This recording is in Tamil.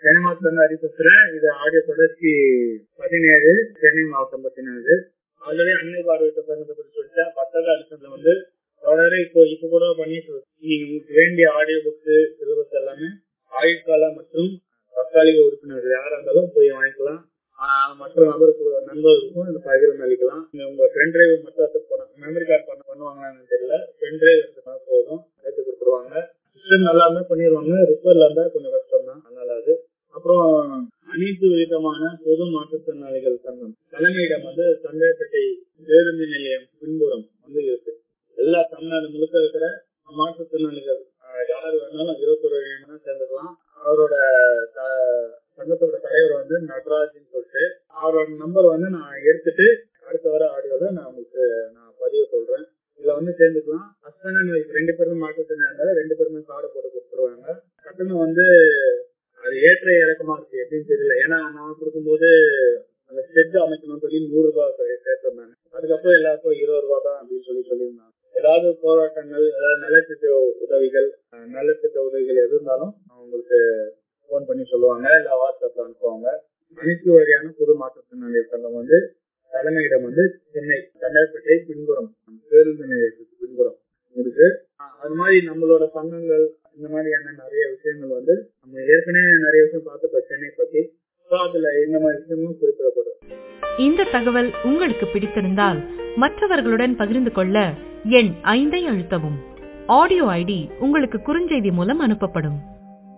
சென்னை மாவட்டத்துல இருந்து பேசுறேன் இது ஆடியோ தொடர்ச்சி பதினேழு சென்னை மாவட்டம் பத்தினது ஆல்ரெடி அன்னை பார்வையிட்ட சங்கத்தை பத்தி சொல்லிட்டேன் பத்தாவது அடிஷன்ல வந்து தொடரே இப்போ இப்ப கூட பண்ணிட்டு இருக்கோம். நீங்க உங்களுக்கு வேண்டிய ஆடியோ புக்ஸ் சிலபஸ் எல்லாமே ஆயுட்கால மற்றும் தற்காலிக உறுப்பினர்கள் யாரா இருந்தாலும் போய் வாங்கிக்கலாம் ஆஹ் மற்ற நபருக்கு நண்பர்களுக்கும் இந்த பகிர்ந்து அளிக்கலாம் நீங்க உங்க பென் டிரைவ் மட்டும் அக்செப்ட் பண்ண மெமரி கார்டு பண்ண பண்ணுவாங்களான்னு தெரியல பென் டிரைவ் எடுத்துனா போதும் எடுத்து கொடுத்துருவாங்க சிஸ்டம் நல்லா இருந்தா பண்ணிடுவாங்க ரிப்பேர்ல இருந்தா கொஞ்சம் கஷ்டம் தான் அதனால அது அப்புறம் அனைத்து விதமான பொது மாற்றுத்திறனாளிகள் சங்கம் தலைமையிடம் வந்து சந்தைப்பேட்டை பேருந்து நிலையம் பின்புறம் வந்து இருக்கு எல்லா தமிழ்நாடு முழுக்க இருக்கிற மாற்றுத்திறனாளிகள் ஆஹ் யார் வேணாலும் இருபத்தொரு வேணும்னா சேர்ந்துக்கலாம் அவரோட த- சங்கத்தோட தலைவர் வந்து நடராஜன் சொல்லிட்டு அவரோட நம்பர் வந்து நான் எடுத்துட்டு அடுத்த வர ஆடியோல நான் உங்களுக்கு நான் பதிவு சொல்றேன் இதுல வந்து சேர்ந்துக்கலாம் ஹஸ்பண்ட் அண்ட் ஒய்ஃப் ரெண்டு பேரும் மாற்றுத்திறனாளி ரெண்டு பேருமே கார்டு போட்டு கொடுத்துருவாங்க கட்டணம் வந்து அது ஏற்ற இறக்கமா இருக்கு எப்படின்னு தெரியல ஏன்னா நான் கொடுக்கும்போது அந்த ஷெட் அமைக்கணும்னு சொல்லி நூறு ரூபாய் சேர்த்திருந்தாங்க அதுக்கப்புறம் எல்லாருக்கும் இருபது ரூபாய் தான் அப்படின்னு சொல்லி சொல்லியிருந்தாங்க ஏதாவது போராட்டங்கள் ஏதாவது நலத்திட்ட உதவிகள் அஹ் நலத்திட்ட உதவிகள் எது இருந்தாலும் அவங்களுக்கு ஃபோன் பண்ணி சொல்லுவாங்க இல்ல வாட்ஸ்அப்ல அனுப்புவாங்க அனைத்து வகையான பொது மாற்றுத்திறனாளிகள் சங்கம் வந்து தலைமையிடம் வந்து சென்னை கண்டப்பேட்டை பின்புறம் பேருந்து நிலையத்துக்கு பின்புறம் இருக்கு அஹ் அது மாதிரி நம்மளோட சங்கங்கள் இந்த மாதிரியான நிறைய விஷயங்கள் வந்து நம்ம ஏற்கனவே நிறைய விஷயம் பார்த்து சென்னை பத்தி So அதுல இந்த மாதிரி விஷயமும் குறிப்பிடப்படும் இந்த தகவல் உங்களுக்கு பிடித்திருந்தால் மற்றவர்களுடன் பகிர்ந்து கொள்ள எண் ஐந்தை அழுத்தவும் ஆடியோ ஐடி உங்களுக்கு குறுஞ்செய்தி மூலம் அனுப்பப்படும்